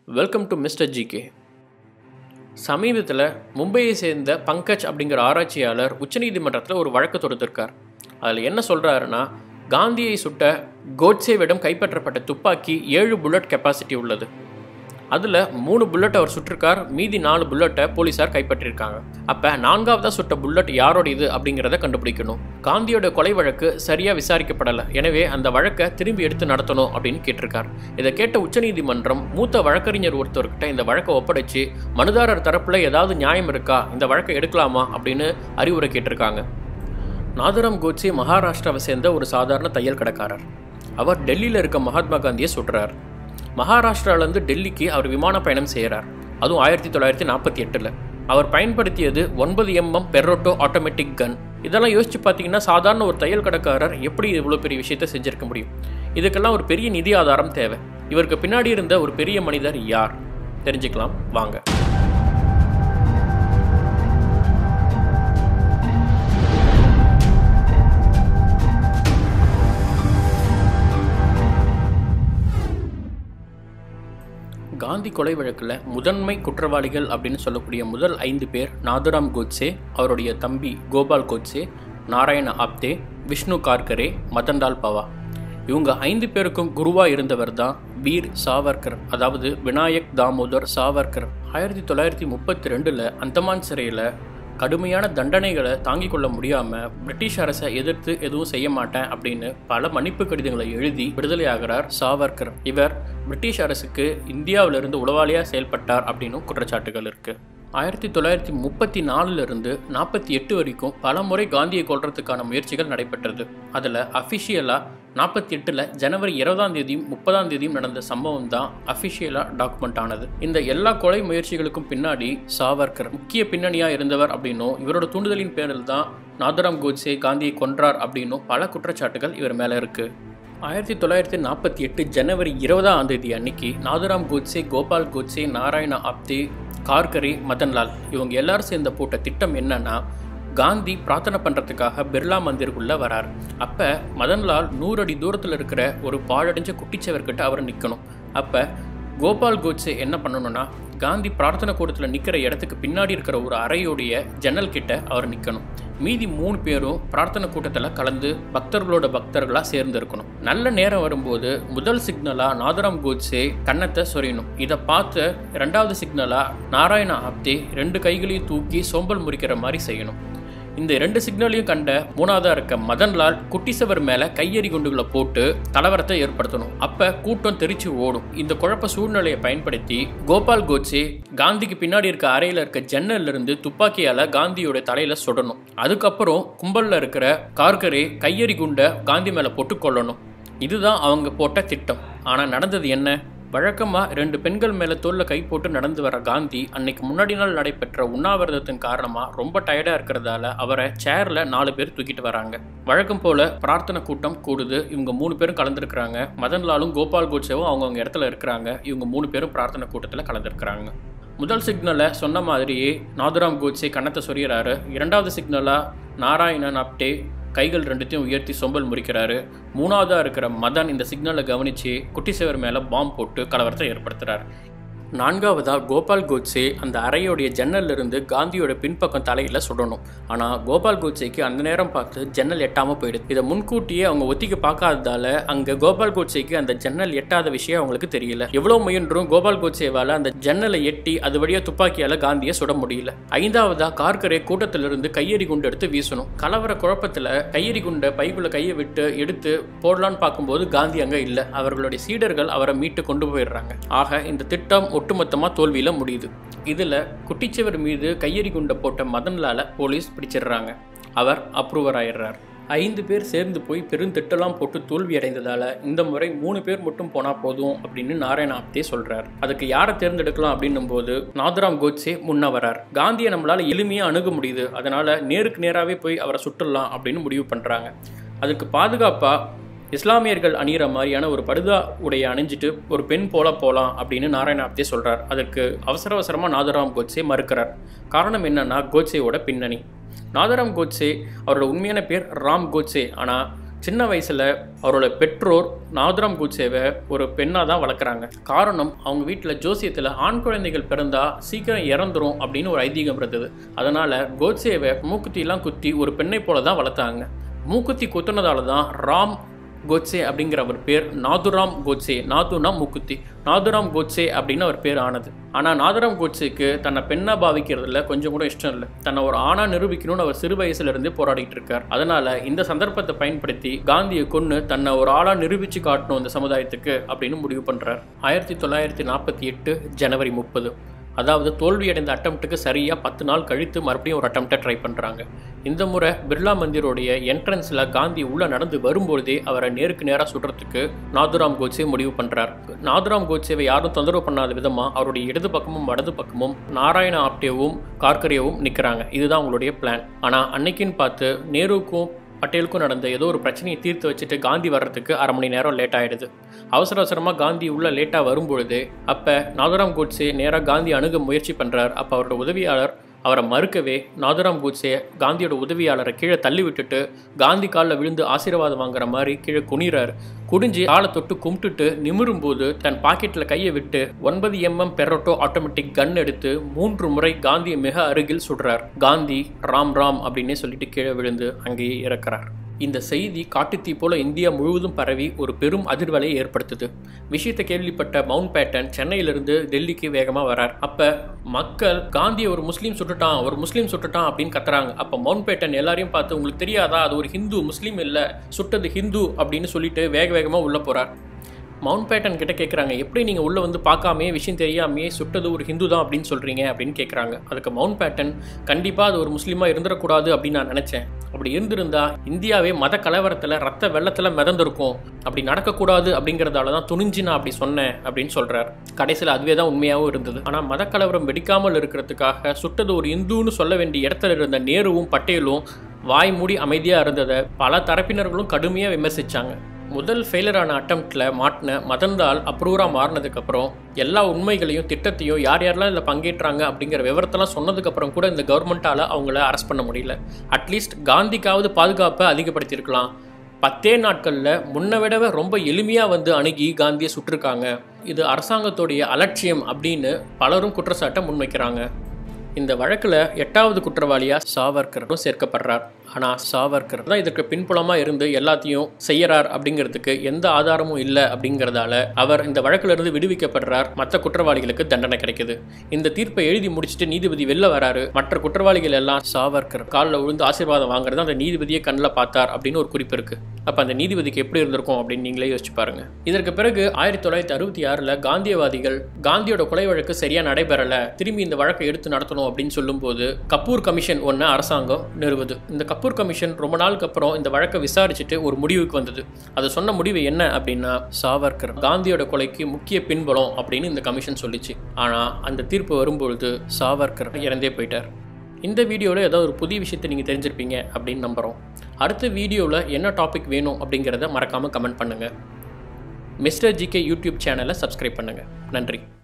welcome to mister GK சமீபத்தில் மும்பையை சேர்ந்த பங்கஜ் அப்படிங்கிற ஆராய்ச்சியாளர் உச்சநீதிமன்றத்தில் ஒரு வழக்கு தொடுத்திருக்கார் அதில் என்ன சொல்கிறாருன்னா காந்தியை சுட்ட கோட்சேவிடம் கைப்பற்றப்பட்ட துப்பாக்கி ஏழு புல்லட் கெப்பாசிட்டி உள்ளது அதில் மூணு புல்லட் அவர் சுட்டிருக்கார் மீதி நாலு புல்லட்டை போலீஸார் கைப்பற்றியிருக்காங்க அப்போ நான்காவதாக சுட்ட புல்லட் யாரோடையது அப்படிங்கிறத கண்டுபிடிக்கணும் காந்தியோட கொலை வழக்கு சரியாக விசாரிக்கப்படலை எனவே அந்த வழக்கை திரும்பி எடுத்து நடத்தணும் அப்படின்னு கேட்டிருக்கார் இதை கேட்ட உச்சநீதிமன்றம் மூத்த வழக்கறிஞர் ஒருத்தர்கிட்ட இந்த வழக்கை ஒப்படைச்சு மனுதாரர் தரப்பில் ஏதாவது நியாயம் இருக்கா இந்த வழக்கை எடுக்கலாமா அப்படின்னு அறிவுரை கேட்டிருக்காங்க நாதராம் கோட்சே மகாராஷ்டிராவை சேர்ந்த ஒரு சாதாரண தையல் கடைக்காரர் அவர் டெல்லியில் இருக்க மகாத்மா காந்தியை சுடுறார் மகாராஷ்டிராவிலேருந்து டெல்லிக்கு அவர் விமான பயணம் செய்கிறார் அதுவும் ஆயிரத்தி தொள்ளாயிரத்தி நாற்பத்தி எட்டில் அவர் பயன்படுத்தியது ஒன்பது எம்எம் பெர்ரோட்டோ ஆட்டோமேட்டிக் கன் இதெல்லாம் யோசிச்சு பார்த்தீங்கன்னா சாதாரண ஒரு தையல் கடைக்காரர் எப்படி இவ்வளோ பெரிய விஷயத்தை செஞ்சிருக்க முடியும் இதுக்கெல்லாம் ஒரு பெரிய நிதி ஆதாரம் தேவை இவருக்கு பின்னாடி இருந்த ஒரு பெரிய மனிதர் யார் தெரிஞ்சுக்கலாம் வாங்க காந்தி கொலை வழக்கில் முதன்மை குற்றவாளிகள் அப்படின்னு சொல்லக்கூடிய முதல் ஐந்து பேர் நாதுராம் கோட்சே அவருடைய தம்பி கோபால் கோட்சே நாராயண ஆப்தே விஷ்ணு கார்கரே மதன்லால் பவா இவங்க ஐந்து பேருக்கும் குருவாக இருந்தவர் தான் வீர் சாவர்கர் அதாவது விநாயக் தாமோதர் சாவர்கர் ஆயிரத்தி தொள்ளாயிரத்தி முப்பத்தி ரெண்டில் அந்தமான் சிறையில் கடுமையான தண்டனைகளை தாங்கிக் கொள்ள முடியாமல் பிரிட்டிஷ் அரசை எதிர்த்து எதுவும் செய்ய மாட்டேன் அப்படின்னு பல மன்னிப்பு கடிதங்களை எழுதி விடுதலையாகிறார் சாவர்கர் இவர் பிரிட்டிஷ் அரசுக்கு இந்தியாவிலிருந்து உளவாளியாக செயல்பட்டார் அப்படின்னும் குற்றச்சாட்டுகள் இருக்குது ஆயிரத்தி தொள்ளாயிரத்தி முப்பத்தி நாலுலேருந்து நாற்பத்தி எட்டு வரைக்கும் பல முறை காந்தியை கொல்றதுக்கான முயற்சிகள் நடைபெற்றது அதில் அஃபிஷியலாக நாற்பத்தி எட்டில் ஜனவரி இருபதாம் தேதியும் முப்பதாம் தேதியும் நடந்த சம்பவம் தான் அஃபிஷியலாக டாக்குமெண்ட் ஆனது இந்த எல்லா கொலை முயற்சிகளுக்கும் பின்னாடி சாவர்கர் முக்கிய பின்னணியாக இருந்தவர் அப்படின்னும் இவரோட தூண்டுதலின் பேரில் தான் நாதராம் கோட்சே காந்தியை கொன்றார் அப்படின்னும் பல குற்றச்சாட்டுகள் இவர் மேலே இருக்குது ஆயிரத்தி தொள்ளாயிரத்தி நாற்பத்தி எட்டு ஜனவரி இருபதாம் தேதி அன்னைக்கு நாதுராம் கோட்சே கோபால் கோட்சே நாராயண ஆப்தே கார்கரே மதன்லால் இவங்க எல்லாரும் சேர்ந்த போட்ட திட்டம் என்னன்னா காந்தி பிரார்த்தனை பண்ணுறதுக்காக பிர்லா மந்திருக்குள்ளே வரார் அப்போ மதன்லால் நூறு அடி தூரத்தில் இருக்கிற ஒரு பாழடைஞ்ச குட்டிச்சவர்கிட்ட அவர் நிற்கணும் அப்போ கோபால் கோட்சே என்ன பண்ணணும்னா காந்தி பிரார்த்தனை கூடத்தில் நிற்கிற இடத்துக்கு பின்னாடி இருக்கிற ஒரு அறையோடைய ஜன்னல் கிட்ட அவர் நிற்கணும் மீதி மூணு பேரும் பிரார்த்தனை கூட்டத்தில் கலந்து பக்தர்களோட பக்தர்களாக சேர்ந்து இருக்கணும் நல்ல நேரம் வரும்போது முதல் சிக்னலாக நாதராம் கோட்ஸே கன்னத்தை சொரியணும் இதை பார்த்து ரெண்டாவது சிக்னலாக நாராயண ஆப்தே ரெண்டு கைகளையும் தூக்கி சோம்பல் முறிக்கிற மாதிரி செய்யணும் இந்த ரெண்டு சிக்னலையும் கண்ட மூணாவதா இருக்க மதன்லால் குட்டிசவர் மேல கையெறி குண்டுகளை போட்டு கலவரத்தை ஏற்படுத்தணும் அப்ப கூட்டம் தெரிச்சு ஓடும் இந்த குழப்ப சூழ்நிலையை பயன்படுத்தி கோபால் கோட்சே காந்திக்கு பின்னாடி இருக்க அறையில இருக்க ஜன்னல்ல இருந்து துப்பாக்கியால காந்தியோட தலையில சுடணும் அதுக்கப்புறம் கும்பல்ல இருக்கிற கார்கரே கையெறி குண்டை காந்தி மேல போட்டு கொள்ளணும் இதுதான் அவங்க போட்ட திட்டம் ஆனா நடந்தது என்ன வழக்கமாக ரெண்டு பெண்கள் மேலே தோளில் கை போட்டு நடந்து வர காந்தி அன்னைக்கு முன்னாடி நாள் நடைபெற்ற உண்ணாவிரதத்தின் காரணமாக ரொம்ப டயர்டாக இருக்கிறதால அவரை சேரில் நாலு பேர் தூக்கிட்டு வராங்க வழக்கம் போல் பிரார்த்தனை கூட்டம் கூடுது இவங்க மூணு பேரும் கலந்துருக்கிறாங்க மதன்லாலும் கோபால் கோட்சேவும் அவங்கவுங்க இடத்துல இருக்கிறாங்க இவங்க மூணு பேரும் பிரார்த்தனை கூட்டத்தில் கலந்துருக்கிறாங்க முதல் சிக்னலை சொன்ன மாதிரியே நாதுராம் கோட்சே கன்னத்தை சொரியறாரு இரண்டாவது சிக்னலாக நாராயணன் அப்டே கைகள் ரெண்டுத்தையும் உயர்த்தி சொம்பல் முறிக்கிறாரு மூணாவதாக இருக்கிற மதன் இந்த சிக்னலை கவனித்து குட்டிசேவர் மேலே பாம்பு போட்டு கலவரத்தை ஏற்படுத்துகிறார் நான்காவதாக கோபால் கோட்சே அந்த அறையோடைய ஜன்னல்ல இருந்து காந்தியோட பின்பக்கம் தலையில் சுடணும் ஆனால் கோபால் கோட்சேக்கு அந்த நேரம் பார்த்து ஜன்னல் எட்டாமல் போயிடுது இதை முன்கூட்டியே அவங்க ஒத்திக்க பார்க்காததால அங்கே கோபால் கோட்சேக்கு அந்த ஜன்னல் எட்டாத விஷயம் அவங்களுக்கு தெரியல எவ்வளோ முயன்றும் கோபால் கோட்சேவால் அந்த ஜன்னலை எட்டி அது வழியாக துப்பாக்கியால் காந்தியை சுட முடியல ஐந்தாவதா கார்கரே கூட்டத்திலிருந்து கையெறி குண்டு எடுத்து வீசணும் கலவர குழப்பத்தில் கையெறி குண்டை பைக்குள்ள கையை விட்டு எடுத்து போடலான்னு பார்க்கும்போது காந்தி அங்கே இல்லை அவர்களுடைய சீடர்கள் அவரை மீட்டு கொண்டு போயிடுறாங்க ஆக இந்த திட்டம் ஒட்டுமொத்தமாக தோல்வியில் முடியுது இதில் குட்டிச்சவர் மீது கையெறி குண்டை போட்ட மதன்லால போலீஸ் பிடிச்சிடுறாங்க அவர் அப்ரூவர் ஆயிடுறார் ஐந்து பேர் சேர்ந்து போய் பெருந்திட்டெல்லாம் போட்டு தோல்வி அடைந்ததால் இந்த முறை மூணு பேர் மட்டும் போனால் போதும் அப்படின்னு நாராயண ஆப்தே சொல்கிறார் அதுக்கு யாரை தேர்ந்தெடுக்கலாம் அப்படின்னும் போது நாதராம் கோட்சே முன்ன வரார் காந்தியை நம்மளால் எளிமையாக அணுக முடியுது அதனால் நேருக்கு நேராகவே போய் அவரை சுட்டுடலாம் அப்படின்னு முடிவு பண்ணுறாங்க அதுக்கு பாதுகாப்பாக இஸ்லாமியர்கள் அணியிற மாதிரியான ஒரு படுதா உடைய அணிஞ்சிட்டு ஒரு பெண் போல போகலாம் அப்படின்னு நாராயண ஆப்தே சொல்கிறார் அதற்கு அவசர அவசரமாக நாதராம் கோட்சே மறுக்கிறார் காரணம் என்னன்னா கோட்சேவோட பின்னணி நாதராம் கோட்சே அவரோட உண்மையான பேர் ராம் கோட்சே ஆனால் சின்ன வயசில் அவரோட பெற்றோர் நாதுராம் கோட்சேவை ஒரு பெண்ணாக தான் வளர்க்குறாங்க காரணம் அவங்க வீட்டில் ஜோசியத்தில் ஆண் குழந்தைகள் பிறந்தா சீக்கிரம் இறந்துரும் அப்படின்னு ஒரு ஐதீகம் இருந்தது அதனால் கோட்சேவை மூக்குத்தியெல்லாம் குத்தி ஒரு பெண்ணை போல தான் வளர்த்தாங்க மூக்குத்தி குத்துனதால தான் ராம் கோட்சே அப்படிங்கிற அவர் பேர் நாதுராம் கோட்சே நாதுனா மூக்குத்தி நாதுராம் கோட்சே அப்படின்னு அவர் பேர் ஆனது ஆனால் நாதுராம் கோட்சேக்கு தன்னை பெண்ணாக பாவிக்கிறதுல கொஞ்சம் கூட இஷ்டம் இல்லை தன்னை ஒரு ஆணா நிரூபிக்கணும்னு அவர் சிறு வயசுல இருந்தே போராடிட்டு இருக்கார் அதனால இந்த சந்தர்ப்பத்தை பயன்படுத்தி காந்தியை கொன்று தன்னை ஒரு ஆளா நிரூபிச்சு காட்டணும் இந்த சமுதாயத்துக்கு அப்படின்னு முடிவு பண்றார் ஆயிரத்தி தொள்ளாயிரத்தி நாற்பத்தி எட்டு ஜனவரி முப்பது அதாவது தோல்வியடைந்த அட்டம்ப்ட்டுக்கு சரியாக பத்து நாள் கழித்து மறுபடியும் ஒரு அட்டம்ப்டை ட்ரை பண்ணுறாங்க இந்த முறை பிர்லா மந்திரோடைய என்ட்ரன்ஸில் காந்தி உள்ளே நடந்து வரும்பொழுதே அவரை நேருக்கு நேராக சுடுறதுக்கு நாதுராம் கோட்சே முடிவு பண்ணுறார் நாதுராம் கோட்சேவை யாரும் தொந்தரவு பண்ணாத விதமாக அவருடைய இடது பக்கமும் வலது பக்கமும் நாராயண ஆப்டேவும் கார்கரேவும் நிற்கிறாங்க இதுதான் அவங்களுடைய பிளான் ஆனால் அன்னைக்குன்னு பார்த்து நேருக்கும் பட்டேலுக்கும் நடந்த ஏதோ ஒரு பிரச்சனையை தீர்த்து வச்சுட்டு காந்தி வர்றதுக்கு அரை மணி நேரம் லேட் ஆயிடுது அவசர அவசரமாக காந்தி உள்ள லேட்டாக வரும்பொழுது அப்போ நாதுராம் கோட்ஸே நேராக காந்தி அணுக முயற்சி பண்ணுறார் அப்போ அவரோட உதவியாளர் அவரை மறுக்கவே நாதுராம் கோட்ஸே காந்தியோட உதவியாளரை கீழே தள்ளி விட்டுட்டு காந்தி காலில் விழுந்து ஆசீர்வாதம் வாங்குற மாதிரி கீழே குனிறார் குடிஞ்சு காலை தொட்டு கும்பிட்டுட்டு நிமிரும் போது தன் பாக்கெட்டில் கையை விட்டு ஒன்பது எம்எம் பெரோட்டோ ஆட்டோமேட்டிக் கன் எடுத்து மூன்று முறை காந்தியை மிக அருகில் சுடுறார் காந்தி ராம் ராம் அப்படின்னே சொல்லிட்டு கீழே விழுந்து அங்கேயே இறக்குறார் இந்த செய்தி காட்டுத்தீ போல இந்தியா முழுவதும் பரவி ஒரு பெரும் அதிர்வலையை ஏற்படுத்துது விஷயத்தை கேள்விப்பட்ட மவுண்ட் பேட்டன் சென்னையிலிருந்து டெல்லிக்கு வேகமாக வரார் அப்போ மக்கள் காந்தியை ஒரு முஸ்லீம் சுட்டுட்டான் ஒரு முஸ்லீம் சுட்டுட்டான் அப்படின்னு கத்துறாங்க அப்போ மவுண்ட் பேட்டன் எல்லாரையும் பார்த்து உங்களுக்கு தெரியாதா அது ஒரு ஹிந்து முஸ்லீம் இல்லை சுட்டது ஹிந்து அப்படின்னு சொல்லிட்டு வேக வேகமாக உள்ளே போகிறார் மவுண்ட் பேட்டன் கிட்ட கேட்குறாங்க எப்படி நீங்கள் உள்ளே வந்து பார்க்காமே விஷயம் தெரியாமையே சுட்டது ஒரு ஹிந்து தான் அப்படின்னு சொல்கிறீங்க அப்படின்னு கேட்குறாங்க அதுக்கு மவுண்ட் பேட்டன் கண்டிப்பாக அது ஒரு முஸ்லீமாக இருந்துடக்கூடாது அப்படின்னு நான் நினச்சேன் அப்படி இருந்திருந்தா இந்தியாவே மத கலவரத்தில் ரத்த வெள்ளத்தில் மிதந்திருக்கும் அப்படி நடக்கக்கூடாது அப்படிங்கிறதால தான் துணிஞ்சு நான் அப்படி சொன்னேன் அப்படின்னு சொல்கிறார் கடைசியில் அதுவே தான் உண்மையாகவும் இருந்தது ஆனால் மத கலவரம் வெடிக்காமல் இருக்கிறதுக்காக சுட்டது ஒரு இந்துன்னு சொல்ல வேண்டிய இடத்துல இருந்த நேருவும் பட்டேலும் வாய் மூடி அமைதியாக இருந்ததை பல தரப்பினர்களும் கடுமையாக விமர்சித்தாங்க முதல் ஃபெயிலரான அட்டம்ப்டில் மாட்டின மதன்தால் அப்ரூவராக மாறினதுக்கப்புறம் எல்லா உண்மைகளையும் திட்டத்தையும் யார் யாரெல்லாம் இதில் பங்கேற்றாங்க அப்படிங்கிற விவரத்தெல்லாம் சொன்னதுக்கப்புறம் கூட இந்த கவர்மெண்ட்டால் அவங்கள அரெஸ்ட் பண்ண முடியல அட்லீஸ்ட் காந்திக்காவது பாதுகாப்பை அதிகப்படுத்தியிருக்கலாம் பத்தே நாட்களில் முன்ன விடவே ரொம்ப எளிமையாக வந்து அணுகி காந்தியை சுட்டிருக்காங்க இது அரசாங்கத்துடைய அலட்சியம் அப்படின்னு பலரும் குற்றச்சாட்டை முன்வைக்கிறாங்க இந்த வழக்கில் எட்டாவது குற்றவாளியாக சாவர்கரும் சேர்க்கப்படுறார் ஆனால் சாவர்கர் தான் இதற்கு பின்புலமாக இருந்து எல்லாத்தையும் செய்யறார் அப்படிங்கிறதுக்கு எந்த ஆதாரமும் இல்லை அப்படிங்கிறதால அவர் இந்த வழக்கிலிருந்து விடுவிக்கப்படுறார் மற்ற குற்றவாளிகளுக்கு தண்டனை கிடைக்குது இந்த தீர்ப்பை எழுதி முடிச்சுட்டு நீதிபதி வெளில வராரு மற்ற குற்றவாளிகள் எல்லாம் சாவர்கர் காலில் விழுந்து ஆசீர்வாதம் வாங்குறது அந்த நீதிபதியை கண்ணில் பார்த்தார் அப்படின்னு ஒரு குறிப்பு இருக்கு அப்போ அந்த நீதிபதிக்கு எப்படி இருந்திருக்கும் அப்படின்னு நீங்களே யோசிச்சு பாருங்க இதற்கு பிறகு ஆயிரத்தி தொள்ளாயிரத்தி அறுபத்தி ஆறில் காந்தியவாதிகள் காந்தியோட கொலை வழக்கு சரியாக நடைபெறலை திரும்பி இந்த வழக்கை எடுத்து நடத்தணும் அப்படின்னு சொல்லும்போது கப்பூர் கமிஷன் ஒன்று அரசாங்கம் நிறுவுது இந்த கப்பூர் கமிஷன் ரொம்ப நாளுக்கு அப்புறம் இந்த வழக்கை விசாரிச்சுட்டு ஒரு முடிவுக்கு வந்தது அது சொன்ன முடிவு என்ன அப்படின்னா சாவர்கர் காந்தியோட கொலைக்கு முக்கிய பின்புலம் அப்படின்னு இந்த கமிஷன் சொல்லிச்சு ஆனால் அந்த தீர்ப்பு வரும்பொழுது சாவர்கர் இறந்தே போயிட்டார் இந்த வீடியோவில் ஏதோ ஒரு புதிய விஷயத்தை நீங்கள் தெரிஞ்சிருப்பீங்க அப்படின்னு நம்புகிறோம் அடுத்த வீடியோவில் என்ன டாபிக் வேணும் அப்படிங்கிறத மறக்காமல் கமெண்ட் பண்ணுங்கள் மிஸ்டர் ஜிகே யூடியூப் சேனலை சப்ஸ்கிரைப் பண்ணுங்கள் நன்றி